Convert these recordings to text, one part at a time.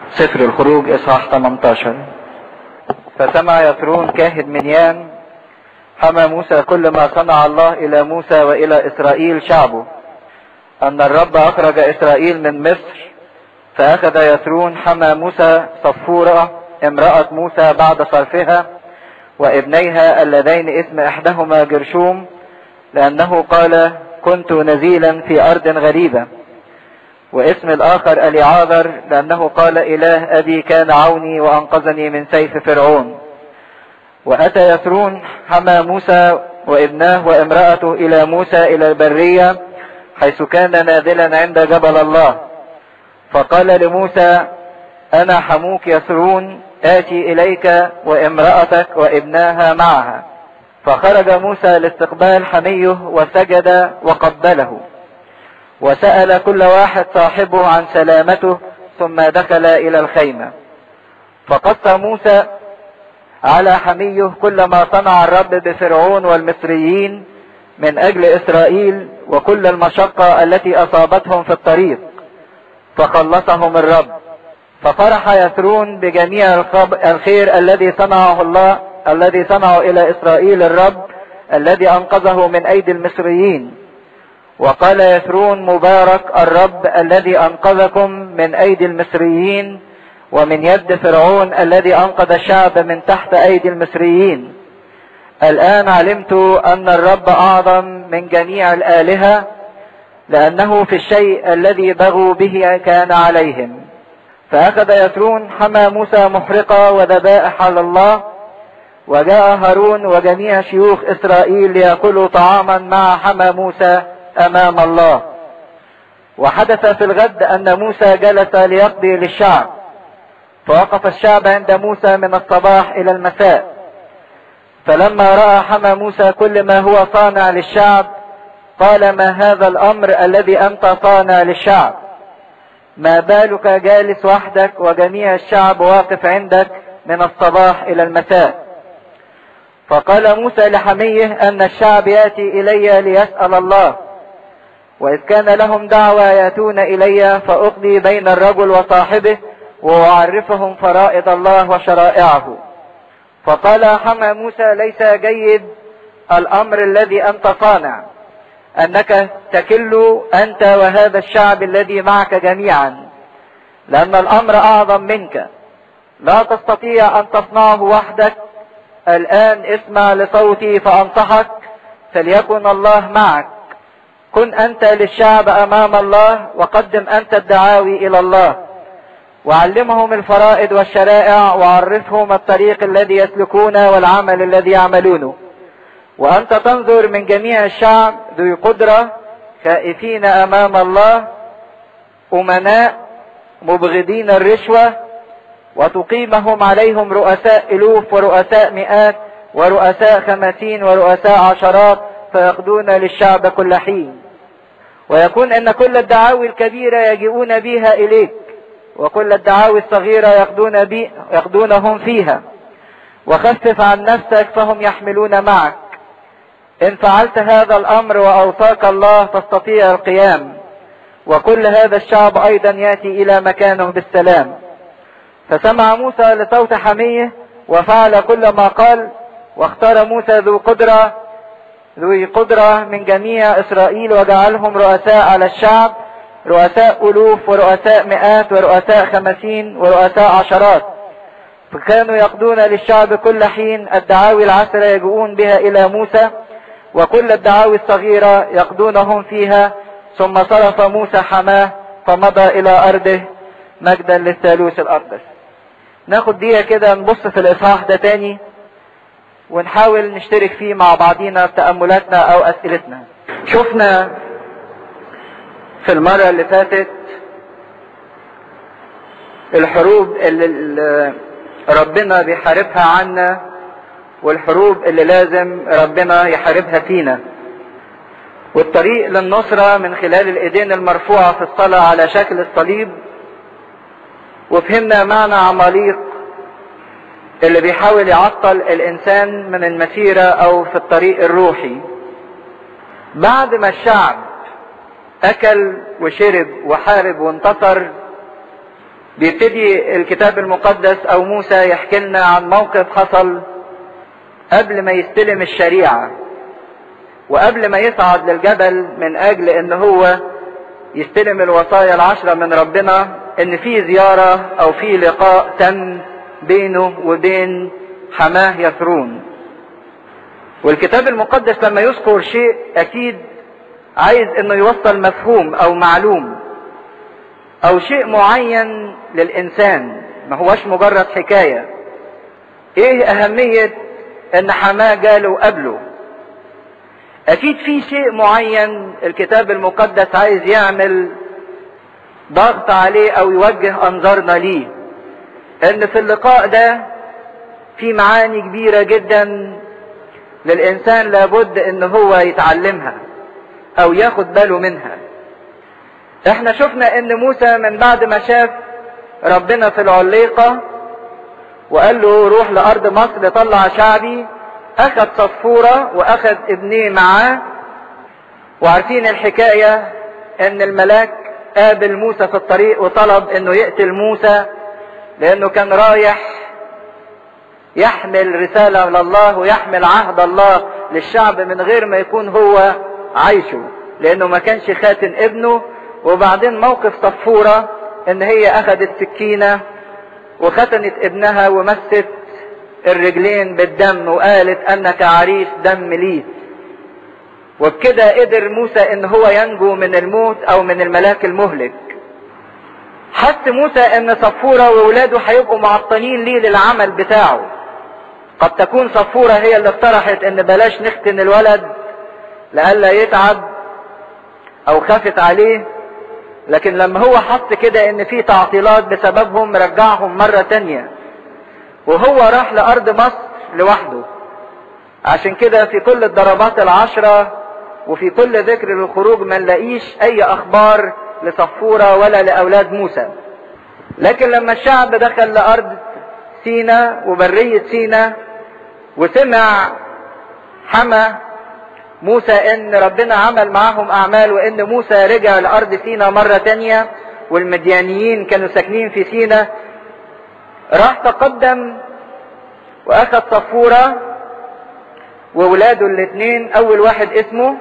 سفر الخروج اصحاح 18 فسمع يثرون كاهن منيان حمى موسى كل ما صنع الله الى موسى والى اسرائيل شعبه ان الرب اخرج اسرائيل من مصر فاخذ يثرون حمى موسى صفورة امرأة موسى بعد صرفها وابنيها اللذين اسم احدهما جرشوم لانه قال كنت نزيلا في ارض غريبة واسم الاخر اليعاذر لانه قال اله ابي كان عوني وانقذني من سيف فرعون واتى يثرون حمى موسى وابناه وامرأته الى موسى الى البرية حيث كان نازلا عند جبل الله فقال لموسى انا حموك يثرون اتي اليك وامرأتك وابناها معها فخرج موسى لاستقبال حميه وسجد وقبله وسأل كل واحد صاحبه عن سلامته ثم دخل الى الخيمة فقص موسى على حميه كل ما صنع الرب بفرعون والمصريين من اجل اسرائيل وكل المشقة التي اصابتهم في الطريق فخلصهم الرب ففرح يثرون بجميع الخير الذي صنعه الله الذي صنعه الى اسرائيل الرب الذي انقذه من ايدي المصريين وقال يثرون مبارك الرب الذي انقذكم من ايدي المصريين ومن يد فرعون الذي انقذ الشعب من تحت ايدي المصريين الان علمت ان الرب اعظم من جميع الالهه لانه في الشيء الذي بغوا به كان عليهم فاخذ يثرون حمى موسى محرقة وذبائح على الله وجاء هارون وجميع شيوخ اسرائيل ليأكلوا طعاما مع حمى موسى امام الله وحدث في الغد ان موسى جلس ليقضي للشعب فوقف الشعب عند موسى من الصباح الى المساء فلما راى حمى موسى كل ما هو صانع للشعب قال ما هذا الامر الذي انت صانع للشعب ما بالك جالس وحدك وجميع الشعب واقف عندك من الصباح الى المساء فقال موسى لحميه ان الشعب ياتي الي ليسال الله واذ كان لهم دعوة ياتون الي فاقضي بين الرجل وصاحبه واعرفهم فرائض الله وشرائعه فقال حمى موسى ليس جيد الامر الذي انت صانع انك تكل انت وهذا الشعب الذي معك جميعا لان الامر اعظم منك لا تستطيع ان تصنعه وحدك الان اسمع لصوتي فانصحك فليكن الله معك كن انت للشعب امام الله وقدم انت الدعاوي الى الله وعلمهم الفرائض والشرائع وعرفهم الطريق الذي يسلكون والعمل الذي يعملونه وانت تنظر من جميع الشعب ذوي قدرة خائفين امام الله امناء مبغضين الرشوة وتقيمهم عليهم رؤساء الوف ورؤساء مئات ورؤساء خمسين ورؤساء عشرات فيقضون للشعب كل حين ويكون ان كل الدعاوي الكبيرة يجيئون بها اليك وكل الدعاوي الصغيرة يقضون, بي يقضونهم فيها وخفف عن نفسك فهم يحملون معك ان فعلت هذا الامر واوصاك الله تستطيع القيام وكل هذا الشعب ايضا ياتي الى مكانه بالسلام فسمع موسى لصوت حميه وفعل كل ما قال واختار موسى ذو قدرة ذو قدرة من جميع اسرائيل وجعلهم رؤساء على الشعب رؤساء الوف ورؤساء مئات ورؤساء خمسين ورؤساء عشرات فكانوا يقضون للشعب كل حين الدعاوي العشرة يجؤون بها الى موسى وكل الدعاوي الصغيرة يقضونهم فيها ثم صرف موسى حماه فمضى الى ارضه مجدا للثالوث الاقدس ناخد دقيقة كده نبص في الاصحاح ده تاني ونحاول نشترك فيه مع بعضينا في تأملاتنا او اسئلتنا شفنا في المرة اللي فاتت الحروب اللي ربنا بيحاربها عنا والحروب اللي لازم ربنا يحاربها فينا والطريق للنصرة من خلال الايدين المرفوعة في الصلاة على شكل الصليب وفهمنا معنى عماليق اللي بيحاول يعطل الانسان من المسيرة او في الطريق الروحي بعد ما الشعب اكل وشرب وحارب وانتصر بيبتدي الكتاب المقدس او موسى يحكي لنا عن موقف حصل قبل ما يستلم الشريعة وقبل ما يصعد للجبل من اجل ان هو يستلم الوصايا العشرة من ربنا ان في زيارة او في لقاء تم بينه وبين حماه يثرون والكتاب المقدس لما يذكر شيء اكيد عايز انه يوصل مفهوم او معلوم او شيء معين للانسان ما هوش مجرد حكاية ايه اهمية ان حماه جاله قبله اكيد في شيء معين الكتاب المقدس عايز يعمل ضغط عليه او يوجه انظارنا ليه ان في اللقاء ده في معاني كبيرة جدا للانسان لابد ان هو يتعلمها او ياخد باله منها احنا شفنا ان موسى من بعد ما شاف ربنا في العليقة وقال له روح لارض مصر طلع شعبي اخذ صفورة واخذ ابنيه معاه وعارفين الحكاية ان الملاك قابل موسى في الطريق وطلب انه يقتل موسى لانه كان رايح يحمل رسالة لله ويحمل عهد الله للشعب من غير ما يكون هو عايشه لانه ما كانش خاتن ابنه وبعدين موقف صفورة ان هي اخذت سكينة وختنت ابنها ومست الرجلين بالدم وقالت انك عريس دم لي وبكده قدر موسى ان هو ينجو من الموت او من الملاك المهلك حس موسى ان صفورة وولاده هيبقوا معطلين ليه للعمل بتاعه قد تكون صفورة هي اللي اقترحت ان بلاش نختن الولد لئلا يتعب او خافت عليه لكن لما هو حط كده ان في تعطيلات بسببهم رجعهم مرة تانية وهو راح لارض مصر لوحده عشان كده في كل الضربات العشرة وفي كل ذكر للخروج ما نلاقيش اي اخبار لصفورة ولا لاولاد موسى لكن لما الشعب دخل لارض سينا وبرية سينا وسمع حما موسى ان ربنا عمل معاهم اعمال وان موسى رجع لارض سينا مرة تانية والمديانيين كانوا ساكنين في سينا راح تقدم واخذ صفورة وولاده الاثنين اول واحد اسمه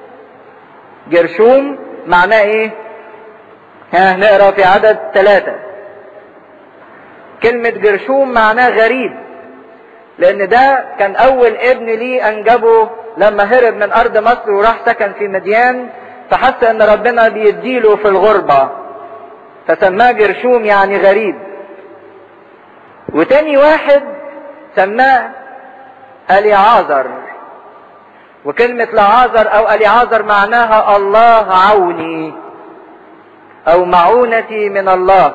جرشوم معناه ايه ها نقرا في عدد ثلاثة كلمة جرشوم معناه غريب لان ده كان اول ابن ليه انجبه لما هرب من ارض مصر وراح سكن في مديان فحس ان ربنا بيديله في الغربة فسماه جرشوم يعني غريب وتاني واحد سماه اليعازر وكلمة لعازر او اليعازر معناها الله عوني او معونتي من الله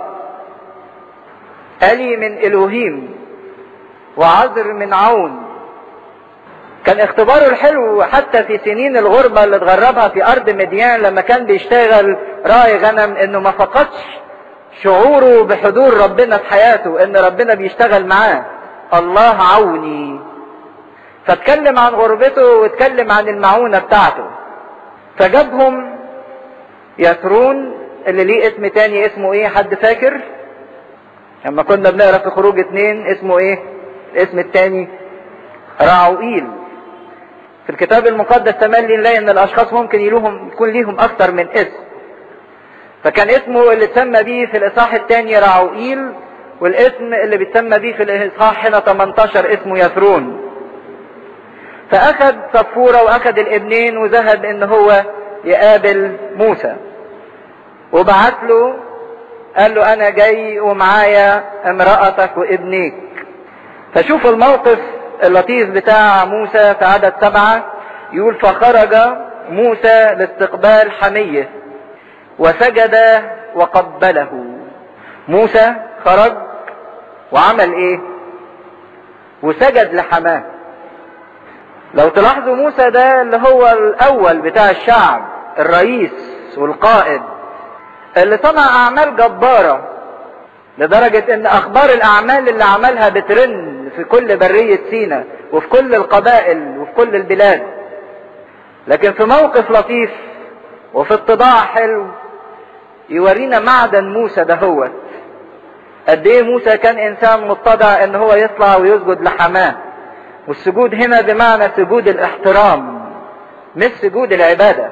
الي من الوهيم وعذر من عون كان اختباره الحلو حتى في سنين الغربة اللي اتغربها في ارض مديان لما كان بيشتغل راعي غنم انه ما فقدش شعوره بحضور ربنا في حياته ان ربنا بيشتغل معاه الله عوني فاتكلم عن غربته واتكلم عن المعونة بتاعته فجابهم يثرون اللي ليه اسم تاني اسمه ايه حد فاكر لما كنا بنقرا في خروج اتنين اسمه ايه الاسم التاني راعوئيل في الكتاب المقدس تملي نلاقي ان الاشخاص ممكن يلوهم يكون ليهم اكتر من اسم فكان اسمه اللي اتسمى بيه في الاصحاح الثاني راعوئيل والاسم اللي بيتسمى بيه في الاصحاح هنا 18 اسمه يثرون فاخذ صفورة واخذ الابنين وذهب ان هو يقابل موسى وبعت له قال له انا جاي ومعايا امرأتك وابنيك فشوف الموقف اللطيف بتاع موسى في عدد سبعة يقول فخرج موسى لاستقبال حميه وسجد وقبله موسى خرج وعمل ايه وسجد لحماه لو تلاحظوا موسى ده اللي هو الاول بتاع الشعب الرئيس والقائد اللي صنع اعمال جبارة لدرجة ان اخبار الاعمال اللي عملها بترن في كل برية سينا وفي كل القبائل وفي كل البلاد لكن في موقف لطيف وفي اتضاع حلو يورينا معدن موسى دهوت قد ايه موسى كان انسان متضع ان هو يطلع ويسجد لحماه والسجود هنا بمعنى سجود الاحترام مش سجود العباده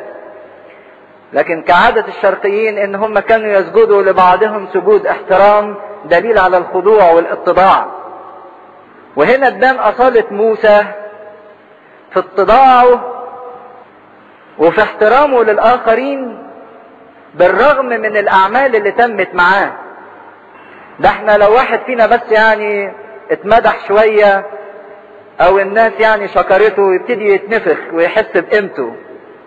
لكن كعادة الشرقيين ان هم كانوا يسجدوا لبعضهم سجود احترام دليل على الخضوع والاتضاع وهنا تبان اصالة موسى في اتضاعه وفي احترامه للاخرين بالرغم من الاعمال اللي تمت معاه ده احنا لو واحد فينا بس يعني اتمدح شوية او الناس يعني شكرته يبتدي يتنفخ ويحس بقيمته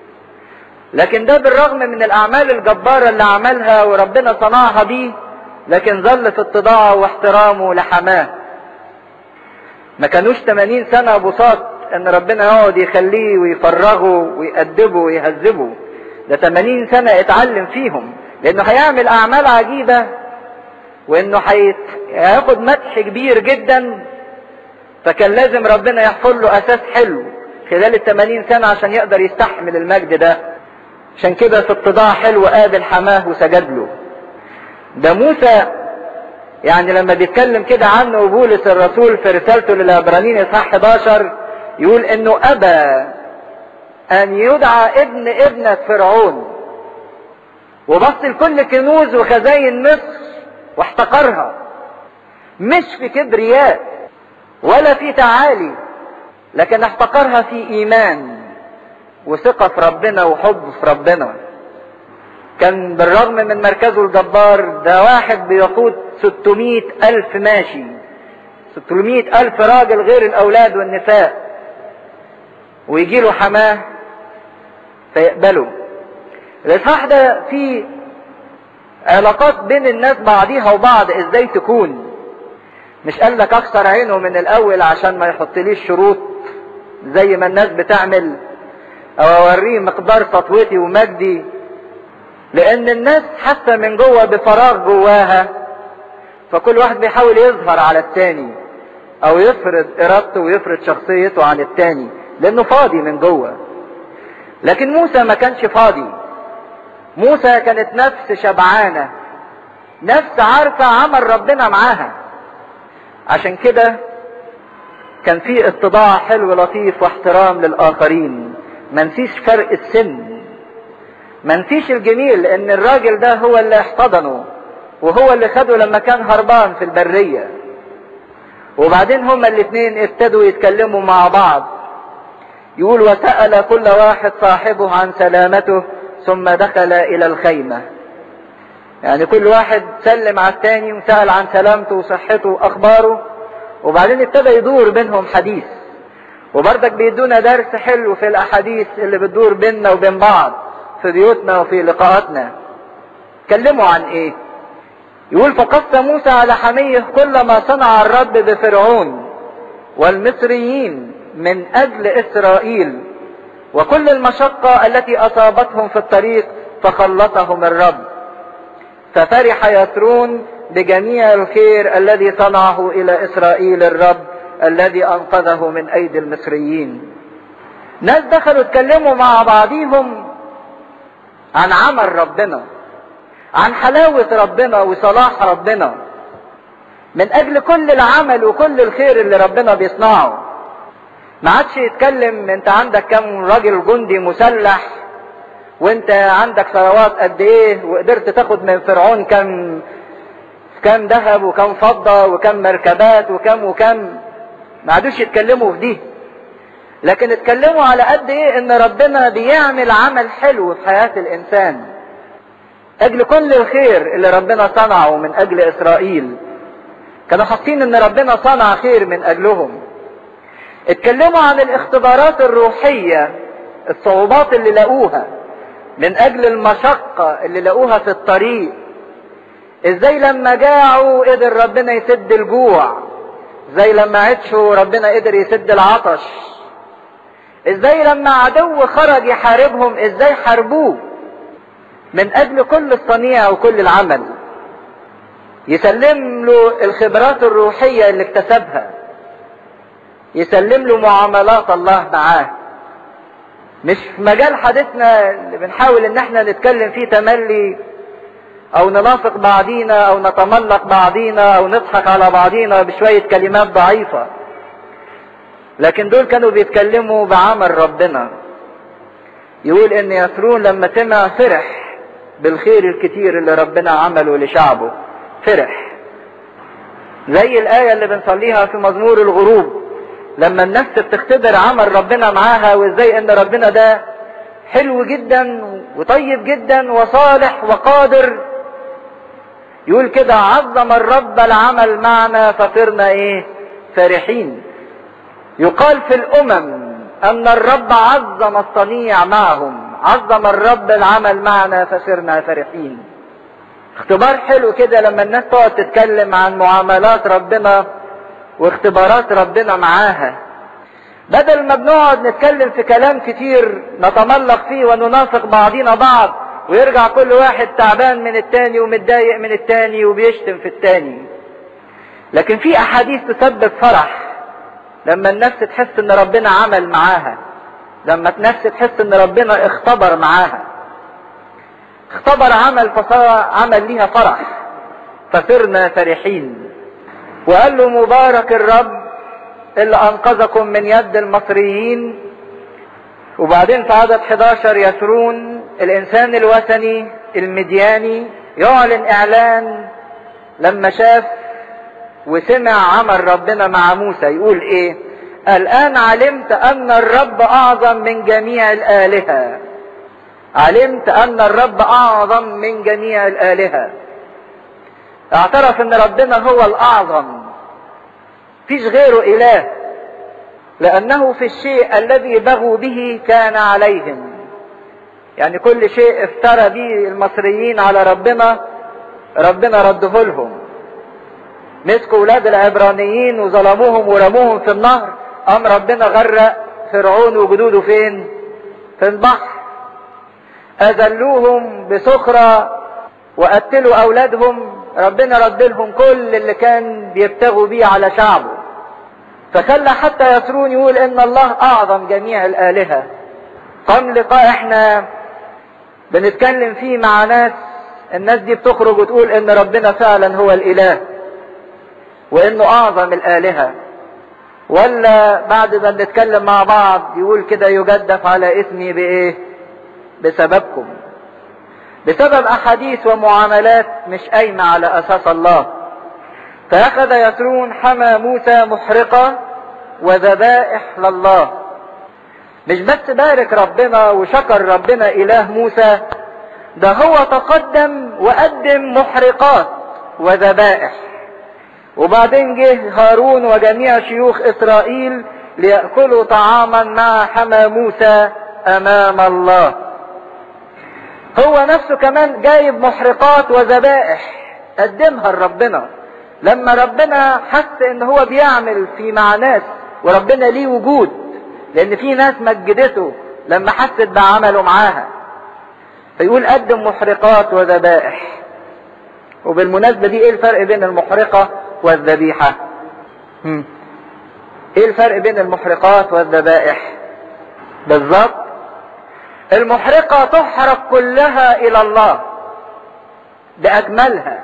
لكن ده بالرغم من الاعمال الجبارة اللي عملها وربنا صنعها بيه لكن ظل في اتضاعه واحترامه لحماه ما كانوش 80 سنة بساط ان ربنا يقعد يخليه ويفرغه ويأدبه ويهذبه ده 80 سنة اتعلم فيهم لانه هيعمل اعمال عجيبة وانه هياخد مدح كبير جدا فكان لازم ربنا يحفر له اساس حلو خلال ال 80 سنة عشان يقدر يستحمل المجد ده عشان كده في اتضاع حلو قابل حماه وسجد له ده موسى يعني لما بيتكلم كده عنه بولس الرسول في رسالته للعبرانيين اصحاح 11 يقول انه ابى ان يدعى ابن ابنة فرعون وبص لكل كنوز وخزاين مصر واحتقرها مش في كبرياء ولا في تعالي لكن احتقرها في ايمان وثقة في ربنا وحب في ربنا كان بالرغم من مركزه الجبار ده واحد بيقود 600 ألف ماشي 600 ألف راجل غير الأولاد والنساء ويجي له حماه فيقبله الإصحاح ده فيه علاقات بين الناس بعضيها وبعض ازاي تكون مش قال لك اكسر عينه من الاول عشان ما يحطليش شروط زي ما الناس بتعمل او اوريه مقدار سطوتي ومجدي لان الناس حاسه من جوه بفراغ جواها فكل واحد بيحاول يظهر على التاني او يفرض ارادته ويفرض شخصيته عن التاني لانه فاضي من جوه لكن موسى ما كانش فاضي موسى كانت نفس شبعانة نفس عارفة عمل ربنا معاها عشان كده كان في اتضاع حلو لطيف واحترام للآخرين ما نسيش فرق السن ما نسيش الجميل ان الراجل ده هو اللي احتضنه وهو اللي خده لما كان هربان في البرية وبعدين هما الاثنين ابتدوا يتكلموا مع بعض يقول وسأل كل واحد صاحبه عن سلامته ثم دخل الى الخيمة يعني كل واحد سلم على التاني وسأل عن سلامته وصحته واخباره وبعدين ابتدى يدور بينهم حديث وبرضك بيدونا درس حلو في الاحاديث اللي بتدور بيننا وبين بعض في بيوتنا وفي لقاءاتنا اتكلموا عن ايه يقول فقص موسى على حميه كل ما صنع الرب بفرعون والمصريين من اجل اسرائيل وكل المشقة التي اصابتهم في الطريق فخلصهم الرب ففرح يسرون بجميع الخير الذي صنعه الى اسرائيل الرب الذي انقذه من ايدي المصريين ناس دخلوا اتكلموا مع بعضيهم عن عمل ربنا عن حلاوة ربنا وصلاح ربنا من اجل كل العمل وكل الخير اللي ربنا بيصنعه ما عادش يتكلم انت عندك كم راجل جندي مسلح وانت عندك ثروات قد ايه وقدرت تاخد من فرعون كم كم ذهب وكم فضة وكم مركبات وكم وكم ما عادوش يتكلموا في دي لكن اتكلموا على قد ايه ان ربنا بيعمل عمل حلو في حياة الانسان اجل كل الخير اللي ربنا صنعه من اجل اسرائيل كانوا حاسين ان ربنا صنع خير من اجلهم اتكلموا عن الاختبارات الروحية الصعوبات اللي لقوها من اجل المشقة اللي لقوها في الطريق ازاي لما جاعوا قدر ربنا يسد الجوع زي لما عطشوا ربنا قدر يسد العطش ازاي لما عدو خرج يحاربهم ازاي حاربوه من اجل كل الصنيع وكل العمل يسلم له الخبرات الروحية اللي اكتسبها يسلم له معاملات الله معاه مش في مجال حديثنا اللي بنحاول ان احنا نتكلم فيه تملي او ننافق بعضينا او نتملق بعضينا او نضحك على بعضينا بشوية كلمات ضعيفة لكن دول كانوا بيتكلموا بعمل ربنا يقول ان يسرون لما سمع فرح بالخير الكتير اللي ربنا عمله لشعبه فرح زي الآية اللي بنصليها في مزمور الغروب لما النفس بتختبر عمل ربنا معاها وازاي ان ربنا ده حلو جدا وطيب جدا وصالح وقادر يقول كده عظم الرب العمل معنا فصرنا ايه فرحين يقال في الامم ان الرب عظم الصنيع معهم عظم الرب العمل معنا فصرنا فرحين اختبار حلو كده لما الناس تقعد تتكلم عن معاملات ربنا واختبارات ربنا معاها بدل ما بنقعد نتكلم في كلام كتير نتملق فيه وننافق بعضينا بعض ويرجع كل واحد تعبان من التاني ومتضايق من التاني وبيشتم في التاني لكن في احاديث تسبب فرح لما النفس تحس ان ربنا عمل معاها لما النفس تحس ان ربنا اختبر معاها اختبر عمل فصار عمل ليها فرح فصرنا فرحين وقال له مبارك الرب اللي انقذكم من يد المصريين وبعدين في عدد 11 يسرون الانسان الوثني المدياني يعلن اعلان لما شاف وسمع عمل ربنا مع موسى يقول ايه الان علمت ان الرب اعظم من جميع الالهه علمت ان الرب اعظم من جميع الالهه اعترف ان ربنا هو الاعظم فيش غيره اله لانه في الشيء الذي بغوا به كان عليهم يعني كل شيء افترى به المصريين على ربنا ربنا رده لهم مسكوا ولاد العبرانيين وظلموهم ورموهم في النهر قام ربنا غرق فرعون وجدوده فين في البحر اذلوهم بسخرة وقتلوا اولادهم ربنا رد لهم كل اللي كان بيبتغوا بيه على شعبه فخلى حتى يسرون يقول ان الله اعظم جميع الالهة قام لقاء احنا بنتكلم فيه مع ناس الناس دي بتخرج وتقول ان ربنا فعلا هو الاله وانه اعظم الالهة ولا بعد ما بنتكلم مع بعض يقول كده يجدف على اسمي بايه بسببكم بسبب احاديث ومعاملات مش قايمة على اساس الله فاخذ يسرون حمى موسى محرقة وذبائح لله مش بس بارك ربنا وشكر ربنا اله موسى ده هو تقدم وقدم محرقات وذبائح وبعدين جه هارون وجميع شيوخ اسرائيل ليأكلوا طعاما مع حمى موسى امام الله هو نفسه كمان جايب محرقات وذبائح قدمها لربنا لما ربنا حس ان هو بيعمل في مع ناس وربنا ليه وجود لان في ناس مجدته لما حست بعمله معاها فيقول قدم محرقات وذبائح وبالمناسبة دي ايه الفرق بين المحرقة والذبيحة هم. ايه الفرق بين المحرقات والذبائح بالظبط المحرقة تحرق كلها الى الله باكملها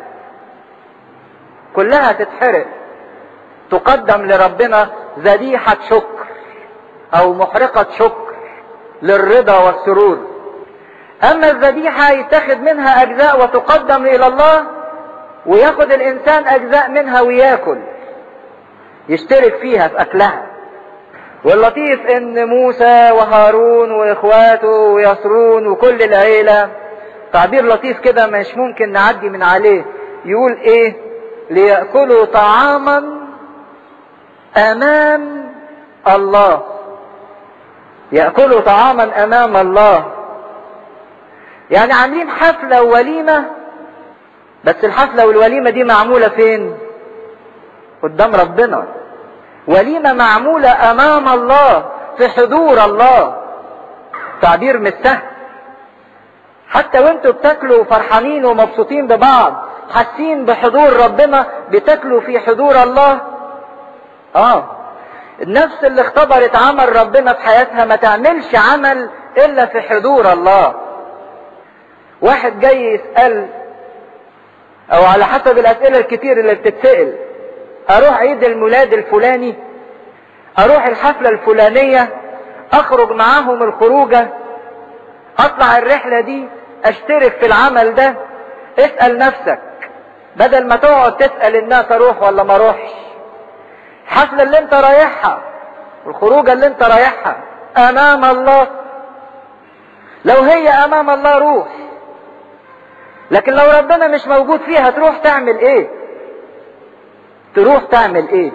كلها تتحرق تقدم لربنا ذبيحة شكر او محرقة شكر للرضا والسرور اما الذبيحة يتخذ منها اجزاء وتقدم الى الله وياخد الانسان اجزاء منها وياكل يشترك فيها في اكلها واللطيف ان موسى وهارون واخواته ويسرون وكل العيلة تعبير لطيف كده مش ممكن نعدي من عليه يقول ايه ليأكلوا طعاما امام الله يأكلوا طعاما امام الله يعني عاملين حفلة ووليمة بس الحفلة والوليمة دي معمولة فين قدام ربنا وليمة معمولة امام الله في حضور الله تعبير مش سهل حتى وانتوا بتاكلوا فرحانين ومبسوطين ببعض حاسين بحضور ربنا بتاكلوا في حضور الله اه النفس اللي اختبرت عمل ربنا في حياتها ما تعملش عمل الا في حضور الله واحد جاي يسأل او على حسب الاسئلة الكتير اللي بتتسأل اروح عيد الميلاد الفلاني اروح الحفلة الفلانية اخرج معاهم الخروجة اطلع الرحلة دي اشترك في العمل ده اسأل نفسك بدل ما تقعد تسأل الناس اروح ولا ما اروحش الحفلة اللي انت رايحها الخروجة اللي انت رايحها امام الله لو هي امام الله روح لكن لو ربنا مش موجود فيها تروح تعمل ايه تروح تعمل ايه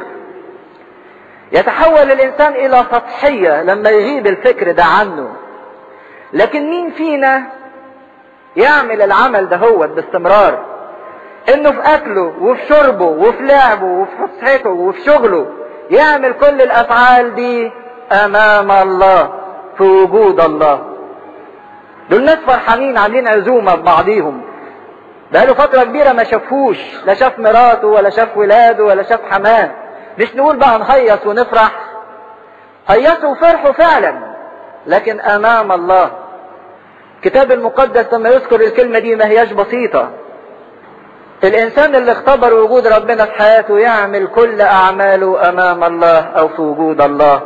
يتحول الانسان الى سطحية لما يغيب الفكر ده عنه لكن مين فينا يعمل العمل ده هو باستمرار انه في اكله وفي شربه وفي لعبه وفي فسحته وفي شغله يعمل كل الافعال دي امام الله في وجود الله دول ناس فرحانين عاملين عزومة ببعضيهم بقاله فترة كبيرة ما شافوش لا شاف مراته ولا شاف ولاده ولا شاف حماه مش نقول بقى نهيص ونفرح هيصوا وفرحوا فعلا لكن امام الله الكتاب المقدس لما يذكر الكلمة دي ما هياش بسيطة الانسان اللي اختبر وجود ربنا في حياته يعمل كل اعماله امام الله او في وجود الله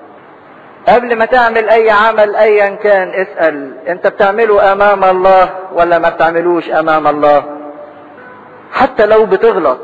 قبل ما تعمل اي عمل ايا كان اسأل انت بتعمله امام الله ولا ما بتعملوش امام الله حتى لو بتغلط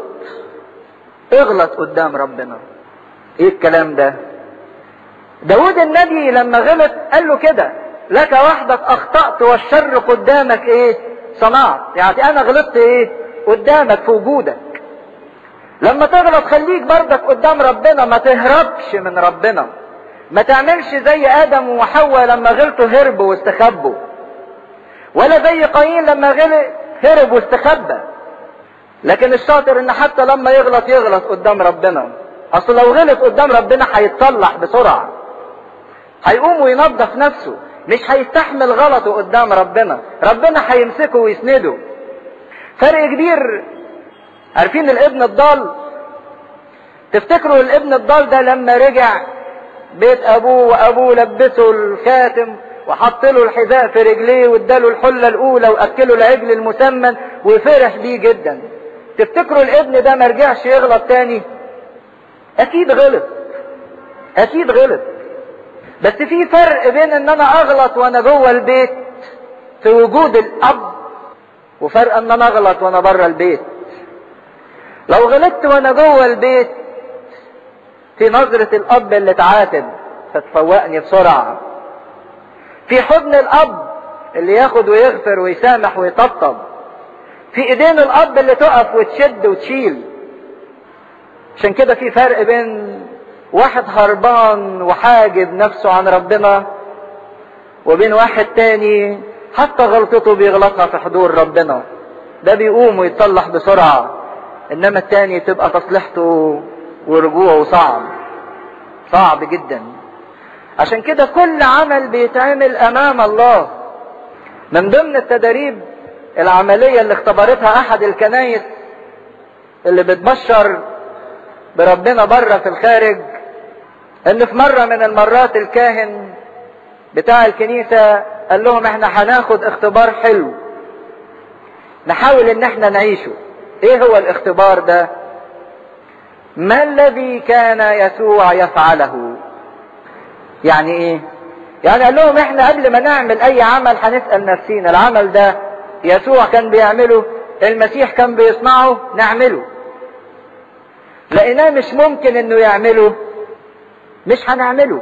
اغلط قدام ربنا ايه الكلام ده داود النبي لما غلط قال له كده لك وحدك اخطأت والشر قدامك ايه صنعت يعني انا غلطت ايه قدامك في وجودك لما تغلط خليك بردك قدام ربنا ما تهربش من ربنا ما تعملش زي ادم وحواء لما غلطوا هربوا واستخبوا ولا زي قايين لما غلط هرب واستخبى لكن الشاطر ان حتى لما يغلط يغلط قدام ربنا اصل لو غلط قدام ربنا هيتصلح بسرعة هيقوم وينظف نفسه مش هيستحمل غلطه قدام ربنا ربنا هيمسكه ويسنده فرق كبير عارفين الابن الضال تفتكروا الابن الضال ده لما رجع بيت ابوه وابوه لبسه الخاتم وحط له الحذاء في رجليه واداله الحله الاولى واكله العجل المسمن وفرح بيه جدا تفتكروا الابن ده ما رجعش يغلط تاني اكيد غلط اكيد غلط بس في فرق بين ان انا اغلط وانا جوه البيت في وجود الاب وفرق ان انا اغلط وانا بره البيت لو غلطت وانا جوه البيت في نظرة الاب اللي تعاتب فتفوقني بسرعة في حضن الاب اللي ياخد ويغفر ويسامح ويطبطب في ايدين الاب اللي تقف وتشد وتشيل عشان كده في فرق بين واحد هربان وحاجب نفسه عن ربنا وبين واحد تاني حتى غلطته بيغلطها في حضور ربنا ده بيقوم ويتصلح بسرعة انما التاني تبقى تصليحته ورجوعه صعب صعب جدا عشان كده كل عمل بيتعمل امام الله من ضمن التدريب العملية اللي اختبرتها احد الكنايس اللي بتبشر بربنا بره في الخارج ان في مرة من المرات الكاهن بتاع الكنيسة قال لهم احنا هناخد اختبار حلو نحاول ان احنا نعيشه ايه هو الاختبار ده ما الذي كان يسوع يفعله يعني ايه يعني قال لهم احنا قبل ما نعمل اي عمل هنسأل نفسينا العمل ده يسوع كان بيعمله المسيح كان بيصنعه نعمله لقيناه مش ممكن انه يعمله مش هنعمله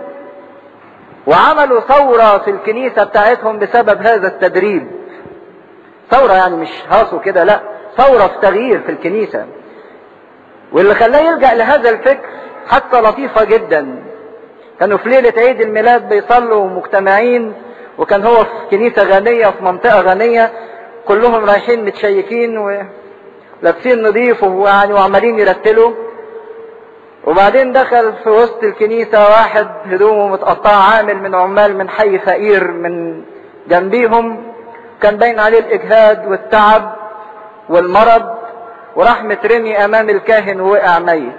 وعملوا ثورة في الكنيسة بتاعتهم بسبب هذا التدريب ثورة يعني مش هاصوا كده لا ثورة في تغيير في الكنيسة واللي خلاه يلجأ لهذا الفكر حتى لطيفة جدا كانوا في ليلة عيد الميلاد بيصلوا مجتمعين وكان هو في كنيسة غنية في منطقة غنية كلهم رايحين متشيكين ولابسين نظيف ويعني وعمالين يرتلوا وبعدين دخل في وسط الكنيسة واحد هدومه متقطعة عامل من عمال من حي فقير من جنبيهم كان باين عليه الإجهاد والتعب والمرض وراح مترمي أمام الكاهن ووقع ميت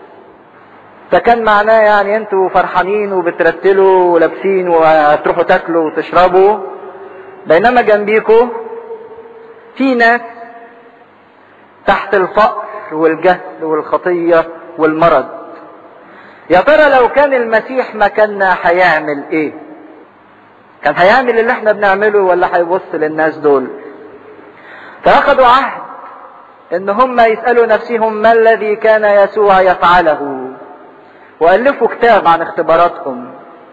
فكان معناه يعني انتوا فرحانين وبترتلوا ولابسين وهتروحوا تاكلوا وتشربوا بينما جنبيكوا في ناس تحت الفقر والجهل والخطية والمرض يا ترى لو كان المسيح مكاننا هيعمل ايه كان هيعمل اللي احنا بنعمله ولا هيبص للناس دول فاخدوا عهد ان هم يسألوا نفسهم ما الذي كان يسوع يفعله والفوا كتاب عن اختباراتهم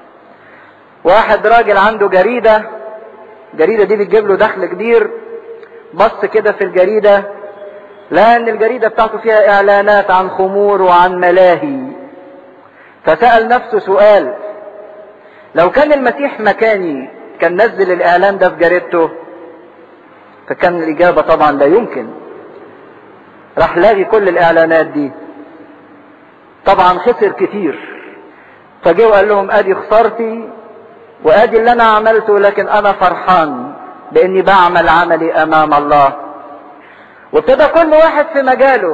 واحد راجل عنده جريدة الجريدة دي بتجيب له دخل كبير بص كده في الجريدة لأن الجريدة بتاعته فيها إعلانات عن خمور وعن ملاهي فسأل نفسه سؤال لو كان المسيح مكاني كان نزل الإعلان ده في جريدته فكان الإجابة طبعا لا يمكن راح لاغي كل الإعلانات دي طبعا خسر كتير فجه وقال لهم ادي خسارتي وادي اللي انا عملته لكن انا فرحان باني بعمل عملي امام الله وابتدى كل واحد في مجاله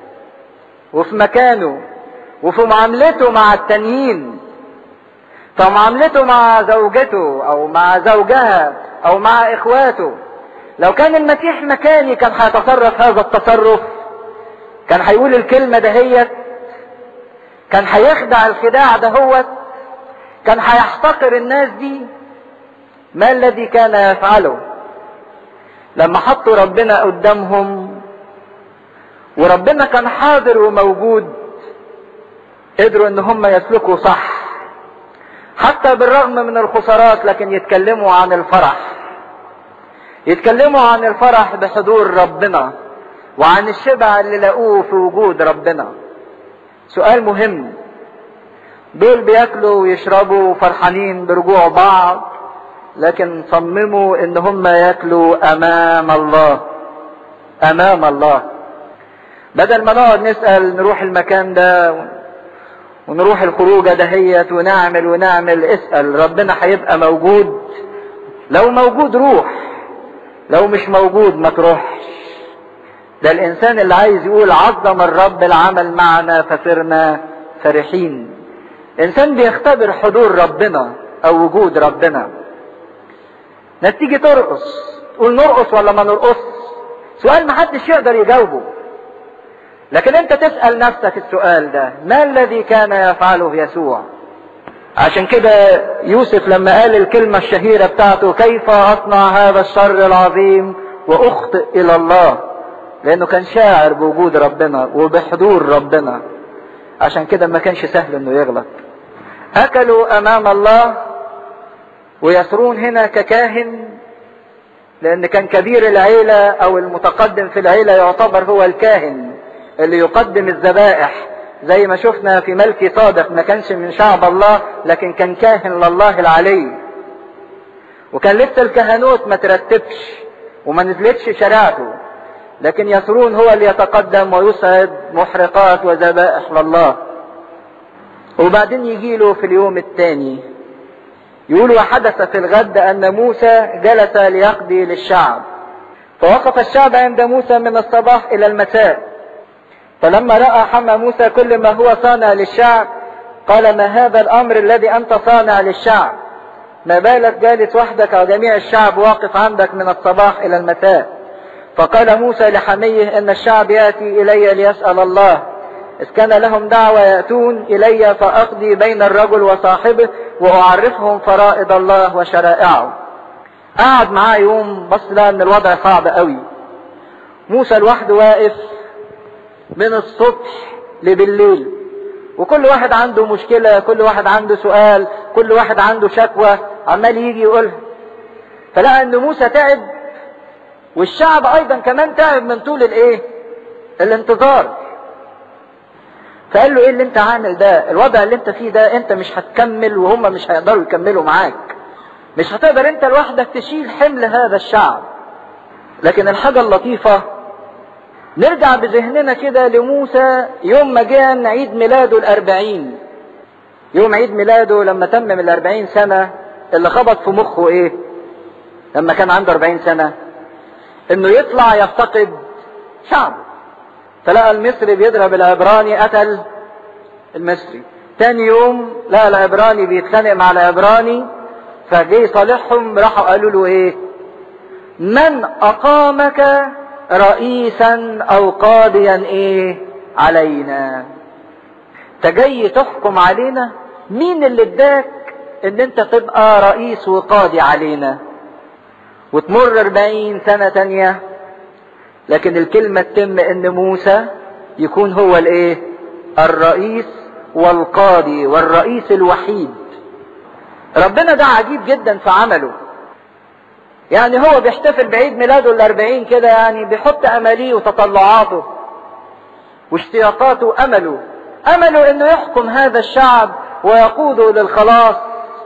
وفي مكانه وفي معاملته مع التانيين فمعاملته مع زوجته او مع زوجها او مع اخواته لو كان المسيح مكاني كان هيتصرف هذا التصرف كان هيقول الكلمة دهيت كان هيخدع الخداع دهوت كان هيحتقر الناس دي ما الذي كان يفعله لما حطوا ربنا قدامهم وربنا كان حاضر وموجود قدروا ان هم يسلكوا صح حتى بالرغم من الخسارات لكن يتكلموا عن الفرح يتكلموا عن الفرح بحضور ربنا وعن الشبع اللي لقوه في وجود ربنا سؤال مهم دول بياكلوا ويشربوا فرحانين برجوع بعض لكن صمموا ان هم ياكلوا امام الله امام الله بدل ما نقعد نسال نروح المكان ده ونروح الخروجه دهيت ونعمل ونعمل اسال ربنا هيبقى موجود لو موجود روح لو مش موجود ما تروحش ده الانسان اللي عايز يقول عظم الرب العمل معنا فصرنا فرحين انسان بيختبر حضور ربنا او وجود ربنا ناس تيجي ترقص تقول نرقص ولا ما نرقص سؤال محدش يقدر يجاوبه لكن انت تسأل نفسك السؤال ده ما الذي كان يفعله يسوع عشان كده يوسف لما قال الكلمة الشهيرة بتاعته كيف أصنع هذا الشر العظيم وأخطئ إلى الله لأنه كان شاعر بوجود ربنا وبحضور ربنا عشان كده ما كانش سهل إنه يغلط أكلوا أمام الله ويسرون هنا ككاهن لأن كان كبير العيلة أو المتقدم في العيلة يعتبر هو الكاهن اللي يقدم الذبائح زي ما شفنا في ملكي صادق ما كانش من شعب الله لكن كان كاهن لله العلي وكان لسه الكهنوت ما ترتبش وما نزلتش شريعته لكن يسرون هو اللي يتقدم ويسعد محرقات وذبائح لله وبعدين يجي له في اليوم الثاني يقول وحدث في الغد ان موسى جلس ليقضي للشعب فوقف الشعب عند موسى من الصباح الى المساء فلما راى حمى موسى كل ما هو صانع للشعب قال ما هذا الامر الذي انت صانع للشعب ما بالك جالس وحدك وجميع الشعب واقف عندك من الصباح الى المساء فقال موسى لحميه ان الشعب ياتي الي ليسال الله إذ كان لهم دعوة يأتون إلي فأقضي بين الرجل وصاحبه وأعرفهم فرائض الله وشرائعه. قعد معاه يوم بص لقى إن الوضع صعب قوي. موسى لوحده واقف من الصبح لبالليل. وكل واحد عنده مشكلة، كل واحد عنده سؤال، كل واحد عنده شكوى عمال يجي يقولها. فلقى إن موسى تعب والشعب أيضا كمان تعب من طول الإيه؟ الانتظار. فقال له ايه اللي انت عامل ده الوضع اللي انت فيه ده انت مش هتكمل وهم مش هيقدروا يكملوا معاك مش هتقدر انت لوحدك تشيل حمل هذا الشعب لكن الحاجة اللطيفة نرجع بذهننا كده لموسى يوم ما جاء عيد ميلاده الأربعين يوم عيد ميلاده لما تمم الأربعين سنة اللي خبط في مخه ايه لما كان عنده أربعين سنة انه يطلع يفتقد شعبه فلقى المصري بيضرب العبراني قتل المصري تاني يوم لقى العبراني بيتخانق مع العبراني فجه صالحهم راحوا قالوا له ايه من اقامك رئيسا او قاضيا ايه علينا انت جاي تحكم علينا مين اللي اداك ان انت تبقى رئيس وقاضي علينا وتمر اربعين سنة تانية لكن الكلمة تتم ان موسى يكون هو الايه الرئيس والقاضي والرئيس الوحيد ربنا ده عجيب جدا في عمله يعني هو بيحتفل بعيد ميلاده الاربعين كده يعني بيحط اماليه وتطلعاته واشتياقاته امله امله انه يحكم هذا الشعب ويقوده للخلاص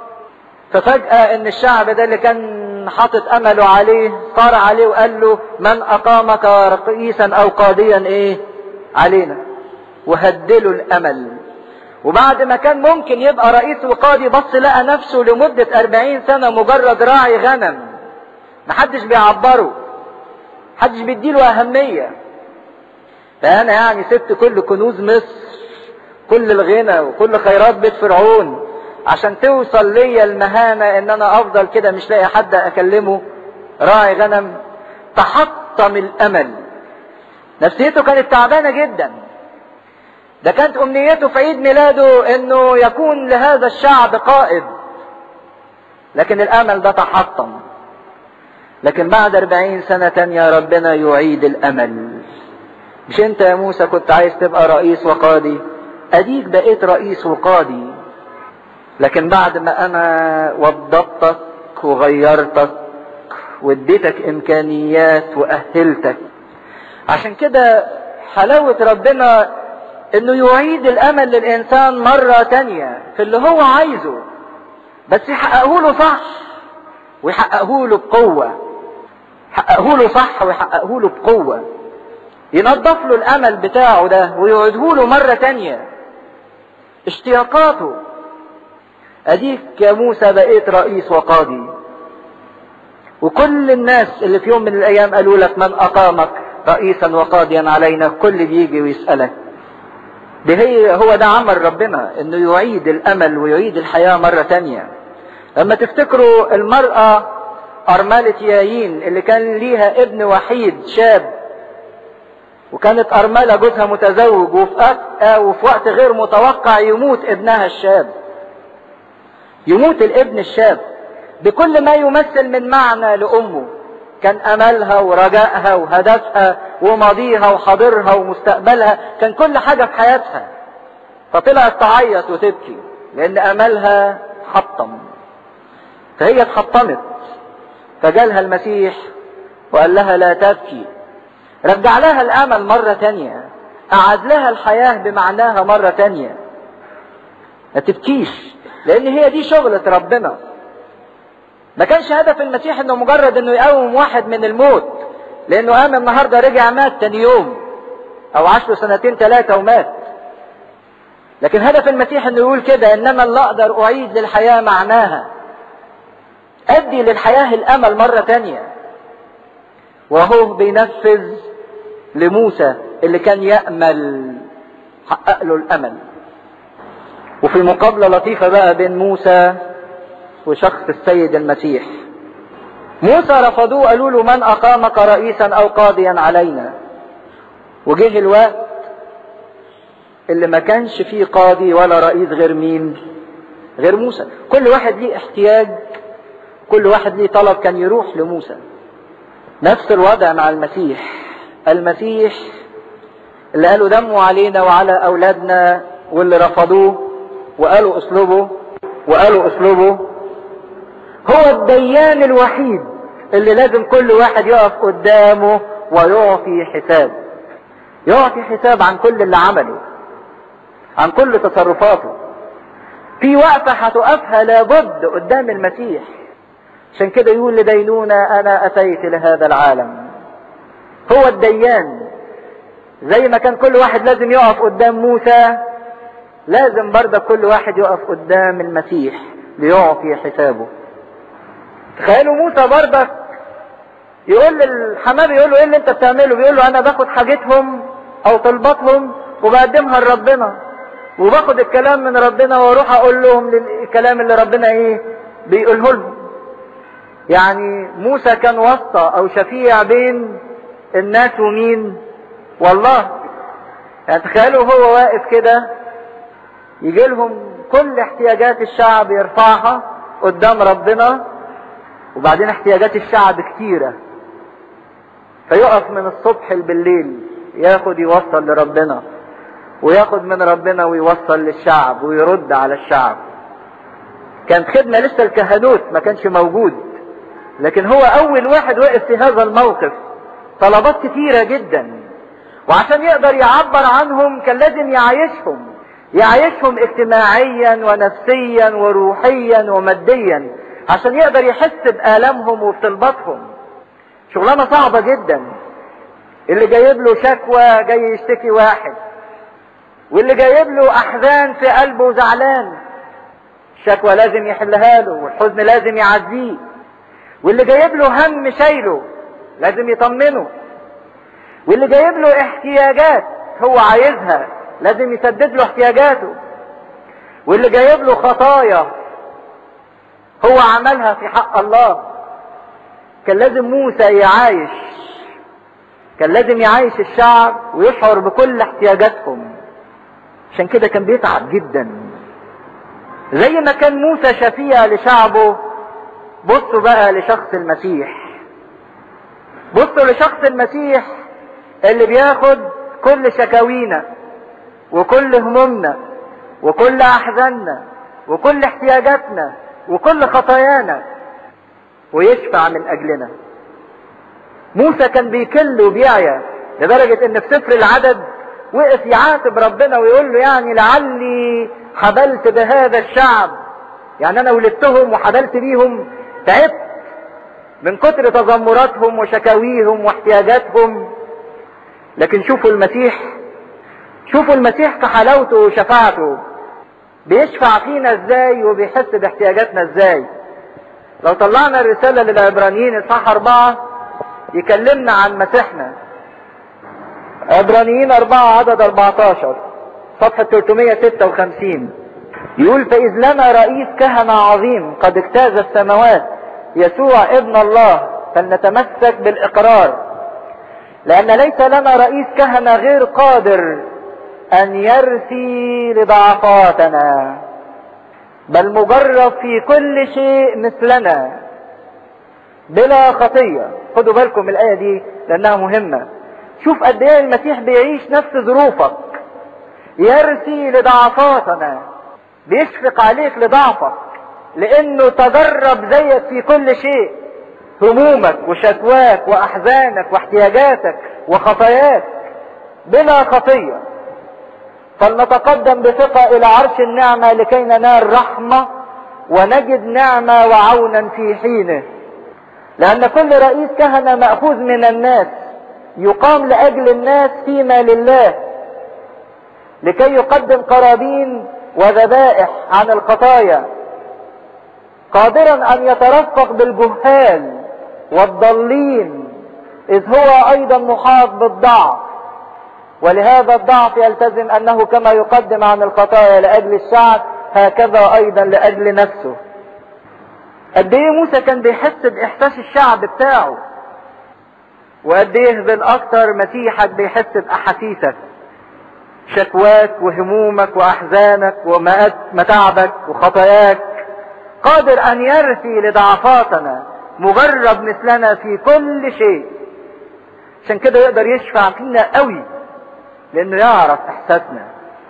ففجأة ان الشعب ده اللي كان حاطط امله عليه صار عليه وقال له من اقامك رئيسا او قاضيا ايه علينا وهدله الامل وبعد ما كان ممكن يبقى رئيس وقاضي بص لقى نفسه لمدة أربعين سنة مجرد راعي غنم محدش بيعبره محدش بيديله أهمية فأنا يعني سبت كل كنوز مصر كل الغنى وكل خيرات بيت فرعون عشان توصل ليا المهانة ان انا افضل كده مش لاقي حد اكلمه راعي غنم تحطم الامل نفسيته كانت تعبانة جدا ده كانت امنيته في عيد ميلاده انه يكون لهذا الشعب قائد لكن الامل ده تحطم لكن بعد اربعين سنة تانية ربنا يعيد الامل مش انت يا موسى كنت عايز تبقى رئيس وقاضي اديك بقيت رئيس وقاضي لكن بعد ما انا وضبطك وغيرتك واديتك امكانيات واهلتك عشان كده حلاوة ربنا انه يعيد الامل للانسان مرة تانية في اللي هو عايزه بس يحققه له صح ويحققه له بقوة يحققه له صح ويحققه له بقوة ينظف له الامل بتاعه ده ويعيده له مرة تانية اشتياقاته اديك يا موسى بقيت رئيس وقاضي وكل الناس اللي في يوم من الايام قالوا لك من اقامك رئيسا وقاضيا علينا كل بيجي ويسألك ده هي هو ده عمل ربنا انه يعيد الامل ويعيد الحياة مرة تانية لما تفتكروا المرأة ارملة يايين اللي كان ليها ابن وحيد شاب وكانت ارملة جوزها متزوج وفي, وفي وقت غير متوقع يموت ابنها الشاب يموت الابن الشاب بكل ما يمثل من معنى لامه كان املها ورجائها وهدفها وماضيها وحاضرها ومستقبلها كان كل حاجه في حياتها فطلعت تعيط وتبكي لان املها حطم فهي اتحطمت فجالها المسيح وقال لها لا تبكي رجع لها الامل مره تانية اعاد لها الحياه بمعناها مره تانية ما تبكيش لان هي دي شغلة ربنا ما كانش هدف المسيح انه مجرد انه يقوم واحد من الموت لانه قام النهارده رجع مات تاني يوم او عاش له سنتين ثلاثه ومات لكن هدف المسيح انه يقول كده انما اللي اقدر اعيد للحياه معناها ادي للحياه الامل مره تانية وهو بينفذ لموسى اللي كان يامل حقق له الامل وفي مقابله لطيفه بقى بين موسى وشخص السيد المسيح موسى رفضوه قالوا له من اقامك رئيسا او قاضيا علينا وجه الوقت اللي ما كانش فيه قاضي ولا رئيس غير مين غير موسى كل واحد ليه احتياج كل واحد ليه طلب كان يروح لموسى نفس الوضع مع المسيح المسيح اللي قالوا دموا علينا وعلى اولادنا واللي رفضوه وقالوا اسلوبه وقالوا اسلوبه هو الديان الوحيد اللي لازم كل واحد يقف قدامه ويعطي حساب يعطي حساب عن كل اللي عمله عن كل تصرفاته في وقفة هتقفها لابد قدام المسيح عشان كده يقول لدينونة أنا أتيت لهذا العالم هو الديان زي ما كان كل واحد لازم يقف قدام موسى لازم برضه كل واحد يقف قدام المسيح ليعطي حسابه تخيلوا موسى برضك يقول للحمام يقول له ايه اللي انت بتعمله بيقول له انا باخد حاجتهم او طلباتهم وبقدمها لربنا وباخد الكلام من ربنا واروح اقول لهم الكلام اللي ربنا ايه بيقوله لهم يعني موسى كان واسطة او شفيع بين الناس ومين والله يعني تخيلوا هو واقف كده يجي لهم كل احتياجات الشعب يرفعها قدام ربنا وبعدين احتياجات الشعب كتيرة فيقف من الصبح بالليل ياخد يوصل لربنا وياخد من ربنا ويوصل للشعب ويرد على الشعب كانت خدمة لسه الكهنوت ما كانش موجود لكن هو اول واحد وقف في هذا الموقف طلبات كتيرة جدا وعشان يقدر يعبر عنهم كان لازم يعيشهم يعيشهم اجتماعيا ونفسيا وروحيا وماديا عشان يقدر يحس بآلامهم وبطلباتهم شغلانة صعبة جدا اللي جايب له شكوى جاي يشتكي واحد واللي جايب له احزان في قلبه زعلان الشكوى لازم يحلها له والحزن لازم يعزيه واللي جايب له هم شايله لازم يطمنه واللي جايب له احتياجات هو عايزها لازم يسدد له احتياجاته واللي جايب له خطايا هو عملها في حق الله كان لازم موسى يعايش كان لازم يعايش الشعب ويشعر بكل احتياجاتهم عشان كده كان بيتعب جدا زي ما كان موسى شفيع لشعبه بصوا بقى لشخص المسيح بصوا لشخص المسيح اللي بياخد كل شكاوينا وكل همومنا وكل احزاننا وكل احتياجاتنا وكل خطايانا ويشفع من اجلنا موسى كان بيكل وبيعيا لدرجة ان في سفر العدد وقف يعاتب ربنا ويقول له يعني لعلي حبلت بهذا الشعب يعني انا ولدتهم وحبلت بيهم تعبت من كتر تذمراتهم وشكاويهم واحتياجاتهم لكن شوفوا المسيح شوفوا المسيح في حلاوته وشفاعته بيشفع فينا ازاي وبيحس باحتياجاتنا ازاي لو طلعنا الرسالة للعبرانيين اصحاح اربعة يكلمنا عن مسيحنا عبرانيين اربعة عدد 14 صفحة 356 يقول فإذ لنا رئيس كهنة عظيم قد اجتاز السماوات يسوع ابن الله فلنتمسك بالإقرار لأن ليس لنا رئيس كهنة غير قادر أن يرثي لضعفاتنا بل مجرب في كل شيء مثلنا بلا خطية خدوا بالكم من الآية دي لأنها مهمة شوف قد ايه المسيح بيعيش نفس ظروفك يرثي لضعفاتنا بيشفق عليك لضعفك لانه تجرب زيك في كل شيء همومك وشكواك واحزانك واحتياجاتك وخطاياك بلا خطيه فلنتقدم بثقه الى عرش النعمه لكي ننال رحمه ونجد نعمه وعونا في حينه لان كل رئيس كهنه ماخوذ من الناس يقام لاجل الناس فيما لله لكي يقدم قرابين وذبائح عن الخطايا قادرا ان يترفق بالجهال والضالين اذ هو ايضا محاط بالضعف ولهذا الضعف يلتزم انه كما يقدم عن الخطايا لاجل الشعب هكذا ايضا لاجل نفسه قد ايه موسى كان بيحس باحساس الشعب بتاعه وقد ايه بالاكثر مسيحك بيحس باحاسيسك شكواك وهمومك واحزانك ومتعبك وخطاياك قادر ان يرثي لضعفاتنا مجرب مثلنا في كل شيء عشان كده يقدر يشفع فينا قوي لانه يعرف احساسنا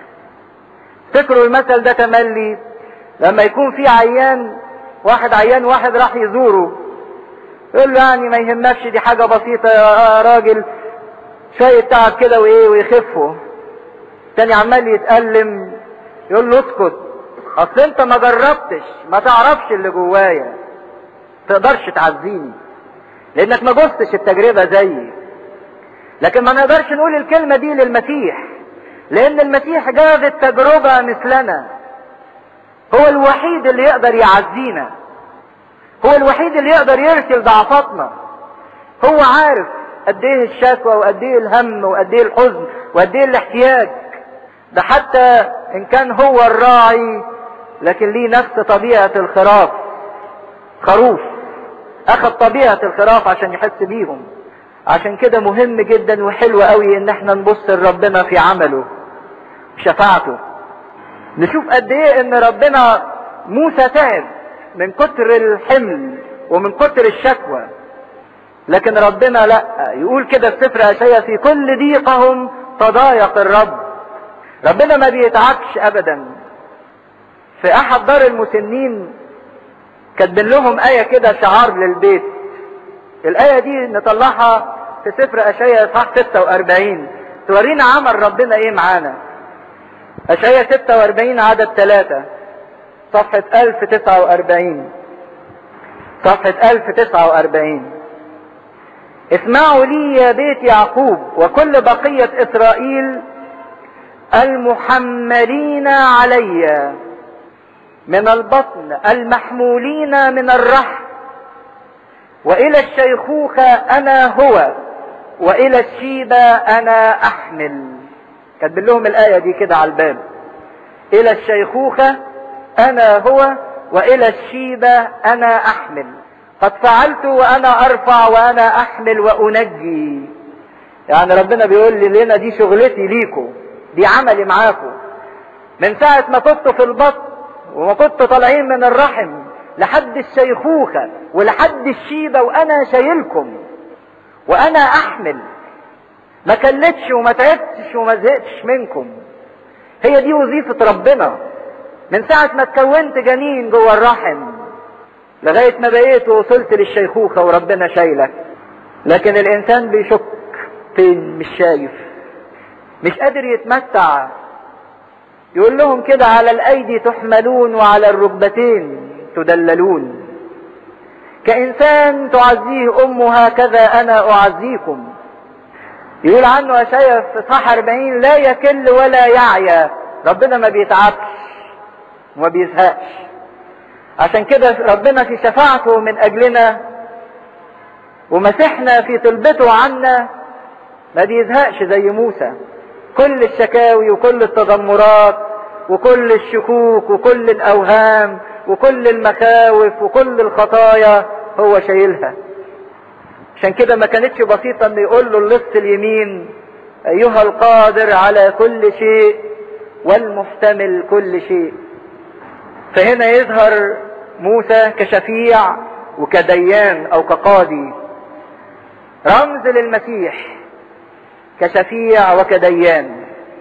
تذكروا المثل ده تملي لما يكون في عيان واحد عيان واحد راح يزوره يقول له يعني ما يهمكش دي حاجة بسيطة يا راجل شوية تعب كده وايه ويخفه تاني عمال يتألم يقول له اسكت اصل انت ما جربتش ما تعرفش اللي جوايا تقدرش تعزيني لانك ما جزتش التجربة زيي لكن ما نقدرش نقول الكلمة دي للمسيح لان المسيح جاب التجربة مثلنا هو الوحيد اللي يقدر يعزينا هو الوحيد اللي يقدر يرسل ضعفاتنا هو عارف قد ايه الشكوى وقد ايه الهم وقد ايه الحزن وقد ايه الاحتياج ده حتى ان كان هو الراعي لكن ليه نفس طبيعة الخراف خروف اخذ طبيعة الخراف عشان يحس بيهم عشان كده مهم جدا وحلو قوي ان احنا نبص لربنا في عمله شفاعته نشوف قد ايه ان ربنا موسى تعب من كتر الحمل ومن كتر الشكوى لكن ربنا لا يقول كده في سفر اشعياء في كل ضيقهم تضايق الرب ربنا ما بيتعبش ابدا في احد دار المسنين كاتبين لهم ايه كده شعار للبيت الايه دي نطلعها في سفر اشعياء صح 46 تورينا عمل ربنا ايه معانا اشعياء 46 عدد 3 صفحة 1049 صفحة 1049 اسمعوا لي يا بيت يعقوب وكل بقية اسرائيل المحملين علي من البطن المحمولين من الرحم والى الشيخوخة انا هو والى الشيبة انا احمل كاتب لهم الاية دي كده على الباب الى الشيخوخة انا هو والى الشيبة انا احمل قد فعلت وانا ارفع وانا احمل وانجي يعني ربنا بيقول لي لنا دي شغلتي ليكم دي عملي معاكم من ساعة ما كنتوا في البطن وما كنتوا طالعين من الرحم لحد الشيخوخة ولحد الشيبة وانا شايلكم وانا احمل ما كلتش وما تعبتش وما زهقتش منكم هي دي وظيفة ربنا من ساعة ما اتكونت جنين جوه الرحم لغاية ما بقيت ووصلت للشيخوخة وربنا شايلك لكن الانسان بيشك فين مش شايف مش قادر يتمتع يقول لهم كده على الايدي تحملون وعلى الركبتين تدللون كانسان تعزيه امه هكذا انا اعزيكم يقول عنه اشعيا في صح 40 لا يكل ولا يعيا ربنا ما بيتعبش وما بيزهقش عشان كده ربنا في شفاعته من اجلنا ومسحنا في طلبته عنا ما بيزهقش زي موسى كل الشكاوي وكل التذمرات وكل الشكوك وكل الاوهام وكل المخاوف وكل الخطايا هو شايلها عشان كده ما كانتش بسيطة انه يقول له اللص اليمين ايها القادر على كل شيء والمحتمل كل شيء فهنا يظهر موسى كشفيع وكديان او كقاضي رمز للمسيح كشفيع وكديان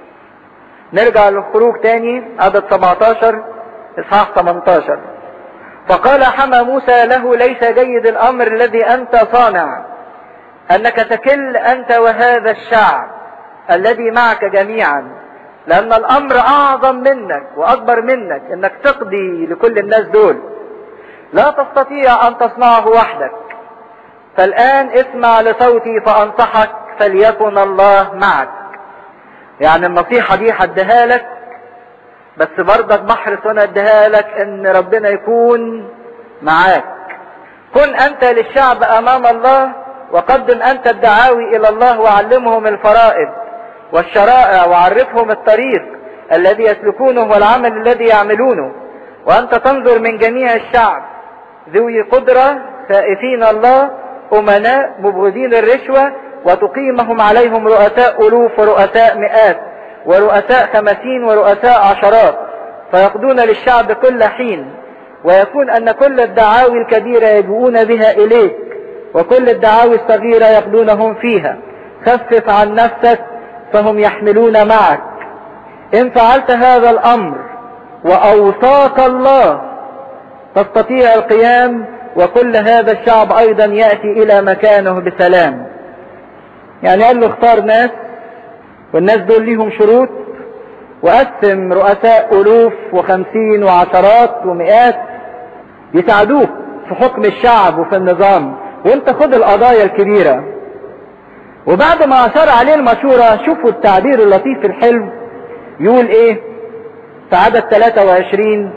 نرجع للخروج تاني عدد 17 اصحاح 18 فقال حمى موسى له ليس جيد الامر الذي انت صانع انك تكل انت وهذا الشعب الذي معك جميعا لان الامر اعظم منك واكبر منك انك تقضي لكل الناس دول لا تستطيع ان تصنعه وحدك فالان اسمع لصوتي فانصحك فليكن الله معك يعني النصيحة دي هديها لك بس برضك بحرص وانا اديها لك ان ربنا يكون معاك كن انت للشعب امام الله وقدم انت الدعاوي الى الله وعلمهم الفرائض والشرائع وعرفهم الطريق الذي يسلكونه والعمل الذي يعملونه وانت تنظر من جميع الشعب ذوي قدرة خائفين الله امناء مبغضين الرشوة وتقيمهم عليهم رؤساء الوف ورؤساء مئات ورؤساء خمسين ورؤساء عشرات فيقضون للشعب كل حين ويكون ان كل الدعاوي الكبيرة يجوؤون بها اليك وكل الدعاوي الصغيرة يقضونهم فيها خفف عن نفسك فهم يحملون معك ان فعلت هذا الامر واوصاك الله تستطيع القيام وكل هذا الشعب ايضا يأتي الى مكانه بسلام يعني قال له اختار ناس والناس دول ليهم شروط وقسم رؤساء الوف وخمسين وعشرات ومئات يساعدوك في حكم الشعب وفي النظام وانت خد القضايا الكبيرة وبعد ما اشار عليه المشورة شوفوا التعبير اللطيف الحلو يقول ايه في عدد 23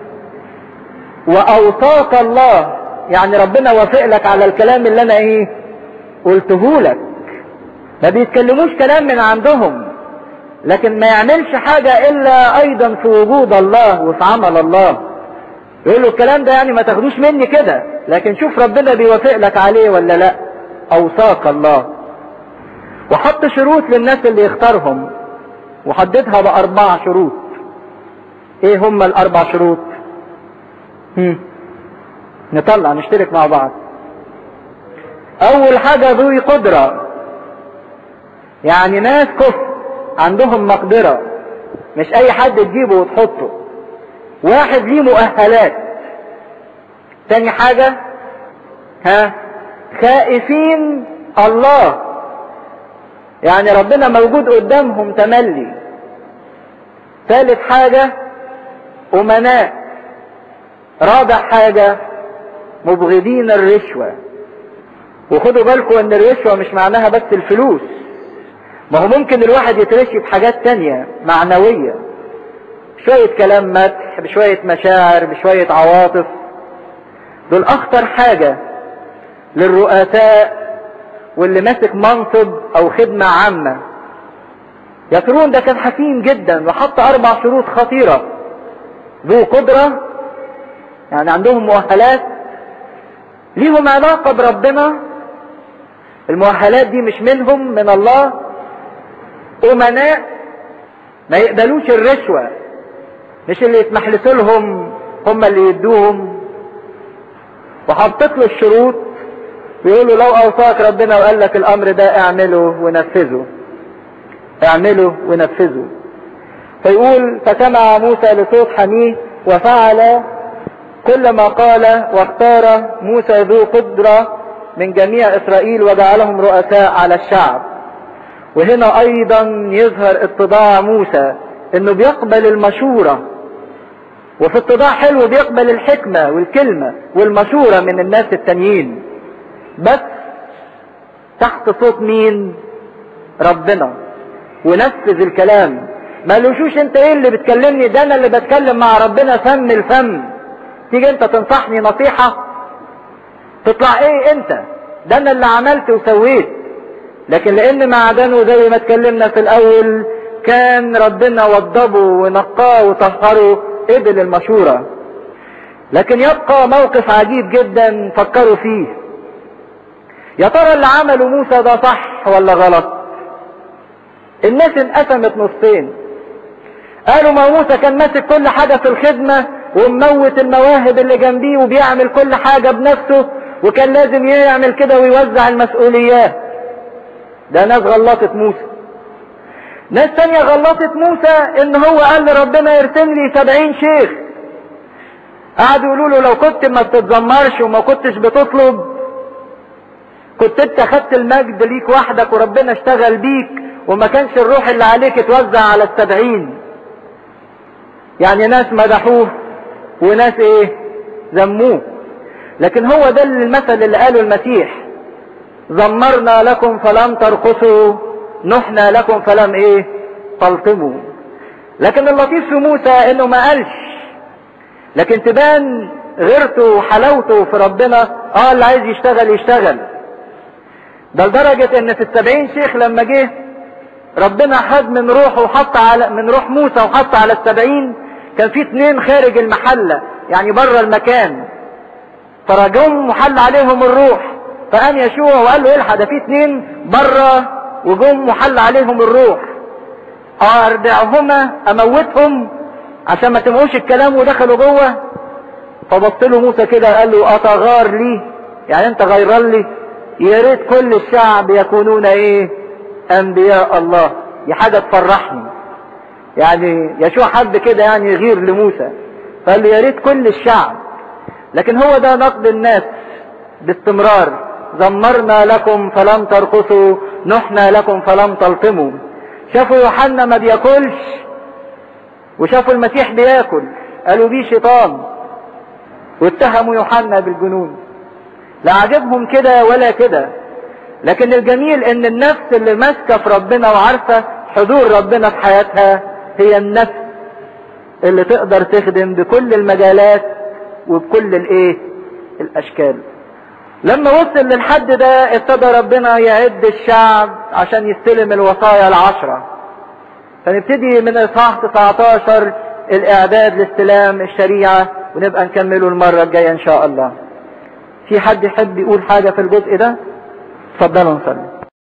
واوصاك الله يعني ربنا وافق لك على الكلام اللي انا ايه قلته لك ما بيتكلموش كلام من عندهم لكن ما يعملش حاجة الا ايضا في وجود الله وفي عمل الله يقول له الكلام ده يعني ما تاخدوش مني كده لكن شوف ربنا بيوافق لك عليه ولا لا اوصاك الله وحط شروط للناس اللي يختارهم وحددها بأربع شروط ايه هم الأربع شروط هم. نطلع نشترك مع بعض أول حاجة ذوي قدرة يعني ناس كفر عندهم مقدرة مش أي حد تجيبه وتحطه واحد ليه مؤهلات تاني حاجة ها خائفين الله يعني ربنا موجود قدامهم تملي ثالث حاجة أمناء رابع حاجة مبغضين الرشوة وخدوا بالكم ان الرشوة مش معناها بس الفلوس ما هو ممكن الواحد يترشي بحاجات تانية معنوية شوية كلام مدح بشوية مشاعر بشوية عواطف دول اخطر حاجة للرؤساء واللي ماسك منصب او خدمة عامة يترون ده كان حكيم جدا وحط اربع شروط خطيرة ذو قدرة يعني عندهم مؤهلات ليهم علاقة بربنا المؤهلات دي مش منهم من الله أمناء ما يقبلوش الرشوة مش اللي يتمحلسوا لهم هم اللي يدوهم وحطت له الشروط بيقولوا لو اوصاك ربنا وقال لك الامر ده اعمله ونفذه اعمله ونفذه فيقول فسمع موسى لصوت حميه وفعل كل ما قال واختار موسى ذو قدرة من جميع اسرائيل وجعلهم رؤساء على الشعب وهنا ايضا يظهر اتضاع موسى انه بيقبل المشورة وفي اتضاع حلو بيقبل الحكمة والكلمة والمشورة من الناس التانيين بس تحت صوت مين ربنا ونفذ الكلام ما لوشوش انت ايه اللي بتكلمني ده انا اللي بتكلم مع ربنا فم الفم تيجي انت تنصحني نصيحة تطلع ايه انت ده انا اللي عملت وسويت لكن لان معدنه زي ما اتكلمنا في الاول كان ربنا وضبه ونقاه وطهره قبل المشورة لكن يبقى موقف عجيب جدا فكروا فيه يا ترى اللي عمله موسى ده صح ولا غلط الناس انقسمت نصين قالوا ما موسى كان ماسك كل حاجة في الخدمة ومموت المواهب اللي جنبيه وبيعمل كل حاجة بنفسه وكان لازم يعمل كده ويوزع المسؤوليات ده ناس غلطت موسى ناس تانية غلطت موسى ان هو قال لربنا يرسم لي سبعين شيخ قعدوا يقولوا له لو كنت ما بتتذمرش وما كنتش بتطلب كنت انت خدت المجد ليك وحدك وربنا اشتغل بيك وما كانش الروح اللي عليك اتوزع على السبعين يعني ناس مدحوه وناس ايه ذموه لكن هو ده المثل اللي قاله المسيح زمرنا لكم فلم ترقصوا نحنا لكم فلم ايه تلطموا لكن اللطيف في موسى انه ما قالش لكن تبان غيرته وحلاوته في ربنا اه اللي عايز يشتغل يشتغل ده لدرجة ان في السبعين شيخ لما جه ربنا خد من روحه وحط على من روح موسى وحط على السبعين كان في اتنين خارج المحلة يعني بره المكان فرجهم وحل عليهم الروح فقام يشوع وقال له الحق ده في اتنين بره وجم وحل عليهم الروح اردعهما اموتهم عشان ما تمقوش الكلام ودخلوا جوه فبص له موسى كده قال له اتغار لي يعني انت غيران لي يا ريت كل الشعب يكونون ايه انبياء الله دي حاجه تفرحني يعني يشوع حب كده يعني يغير لموسى فقال له يا ريت كل الشعب لكن هو ده نقد الناس باستمرار زمرنا لكم فلم ترقصوا نحنا لكم فلم تلطموا شافوا يوحنا ما بياكلش وشافوا المسيح بياكل قالوا بيه شيطان واتهموا يوحنا بالجنون لا عجبهم كده ولا كده لكن الجميل ان النفس اللي ماسكه في ربنا وعارفه حضور ربنا في حياتها هي النفس اللي تقدر تخدم بكل المجالات وبكل الايه الاشكال لما وصل للحد ده ابتدى ربنا يعد الشعب عشان يستلم الوصايا العشرة فنبتدي من اصحاح 19 الاعداد لاستلام الشريعة ونبقى نكمله المرة الجاية ان شاء الله في حد يحب يقول حاجة في الجزء ده اتفضلوا نصلي